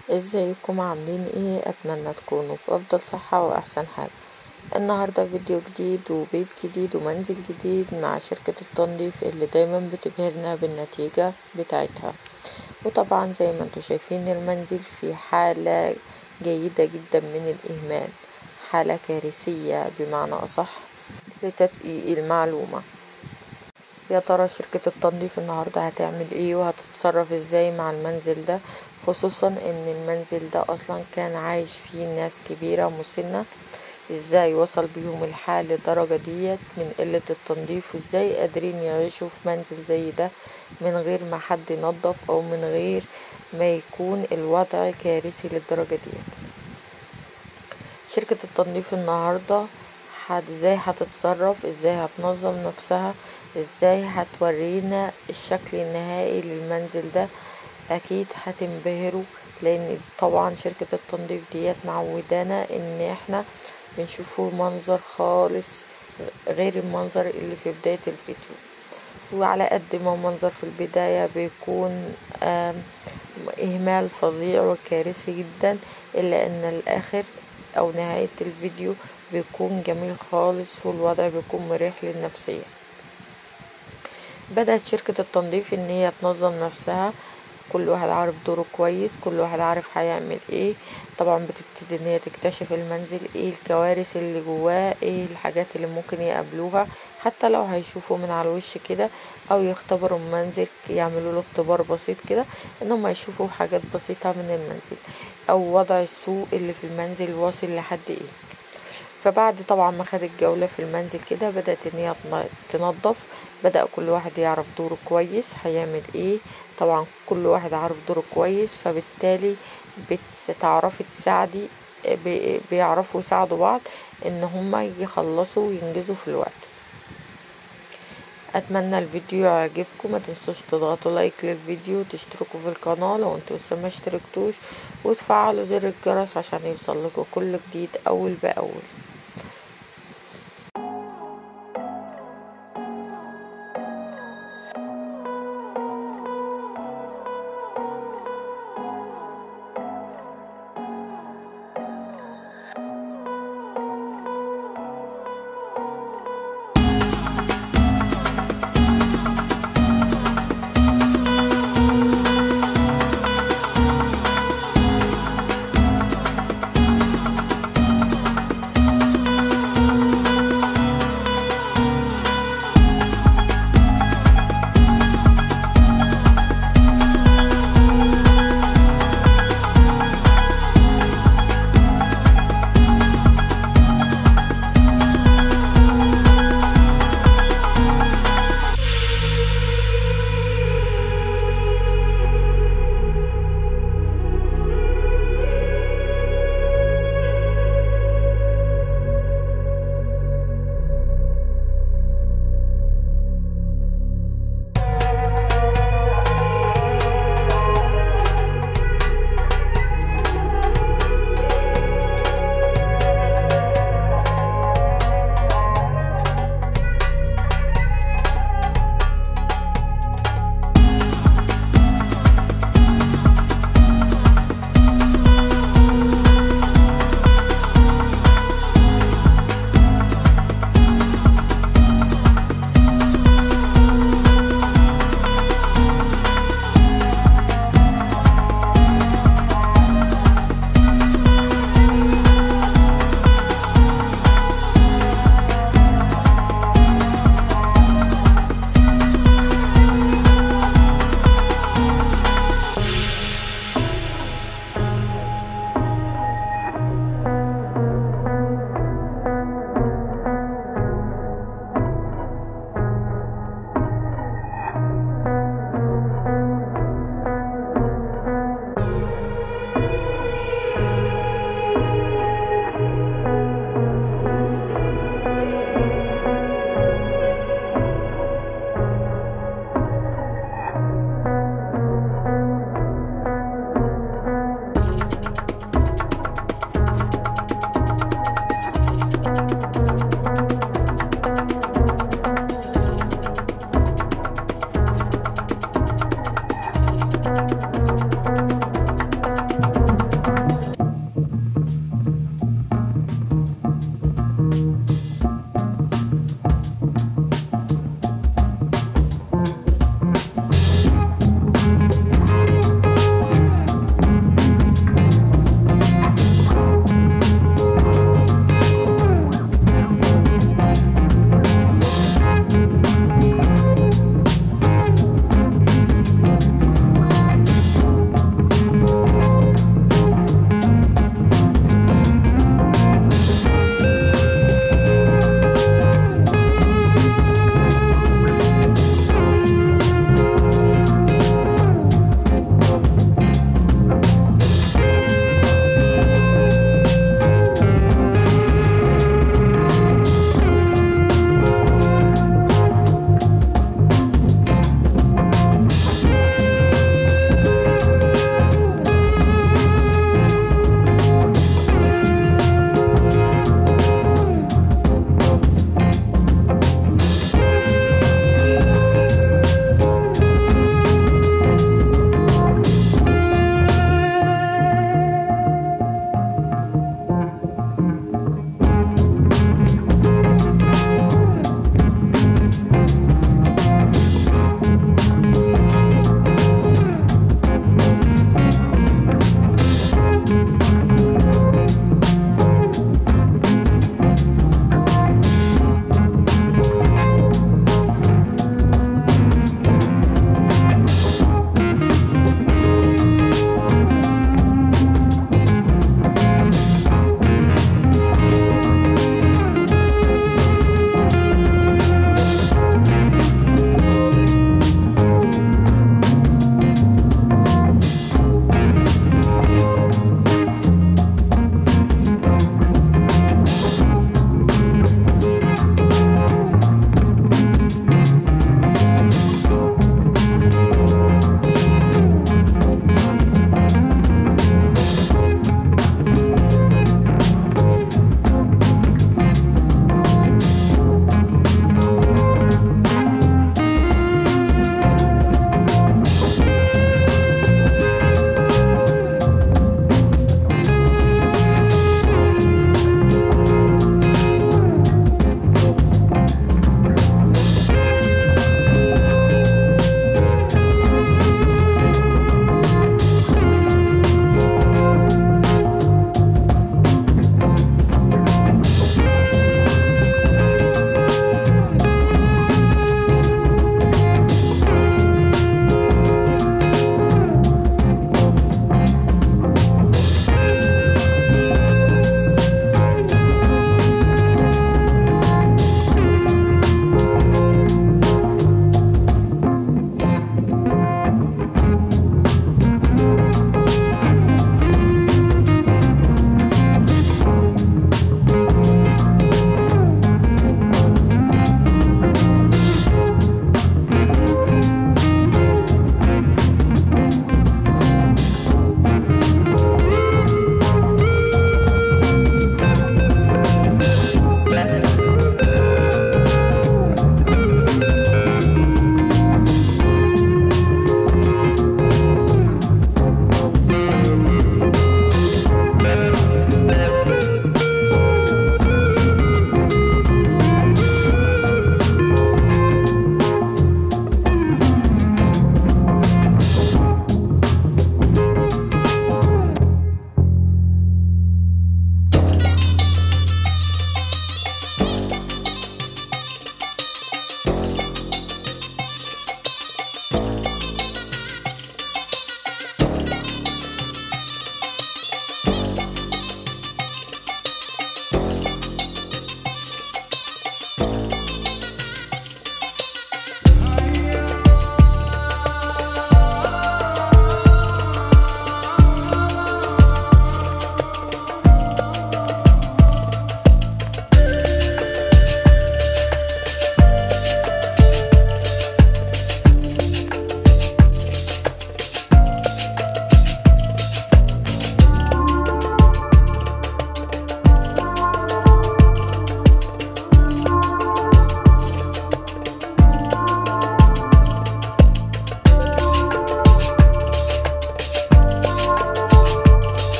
ازيكم عاملين ايه اتمنى تكونوا في افضل صحة واحسن حال النهاردة فيديو جديد وبيت جديد ومنزل جديد مع شركة التنظيف اللي دايما بتبهرنا بالنتيجة بتاعتها وطبعا زي ما انتوا شايفين المنزل في حالة جيدة جدا من الاهمال حالة كارثية بمعنى اصح لتدقيق المعلومة يا ترى شركة التنظيف النهاردة هتعمل ايه وهتتصرف ازاي مع المنزل ده خصوصا ان المنزل ده اصلا كان عايش فيه ناس كبيرة مسنة ازاي وصل بيهم الحال للدرجة ديت من قلة التنظيف وازاي قادرين يعيشوا في منزل زي ده من غير ما حد ينظف او من غير ما يكون الوضع كارثي للدرجة ديت شركة التنظيف النهارده ازاي هتتصرف ازاي هتنظم نفسها ازاي هتورينا الشكل النهائي للمنزل ده اكيد هتنبهروا لان طبعا شركة التنظيف ديت معودانا ان احنا بنشوفه منظر خالص غير المنظر اللي في بداية الفيديو وعلى قد ما المنظر في البداية بيكون إهمال فظيع وكارثي جدا إلا أن الآخر أو نهاية الفيديو بيكون جميل خالص والوضع بيكون مريح للنفسية بدأت شركة التنظيف ان هي تنظم نفسها كل واحد عارف دوره كويس كل واحد عارف هيعمل ايه طبعا بتبتدي ان هي تكتشف المنزل ايه الكوارث اللي جواه ايه الحاجات اللي ممكن يقابلوها حتى لو هيشوفوا من على الوش كده او يختبروا المنزل يعملوا له اختبار بسيط كده انهم يشوفوا حاجات بسيطة من المنزل او وضع السوق اللي في المنزل واصل لحد ايه فبعد طبعا ما خدت جولة في المنزل كده بدأت ان هي تنظف بدأ كل واحد يعرف دوره كويس هيعمل ايه طبعا كل واحد عارف دوره كويس فبالتالي بتعرفي تساعدي بيعرفوا يساعدوا بعض ان هما يخلصوا وينجزوا في الوقت اتمنى الفيديو يعجبكم ما تنسوش تضغطوا لايك للفيديو وتشتركوا في القناه لو انتوا لسه ما اشتركتوش وتفعلوا زر الجرس عشان يوصل لكم كل جديد اول باول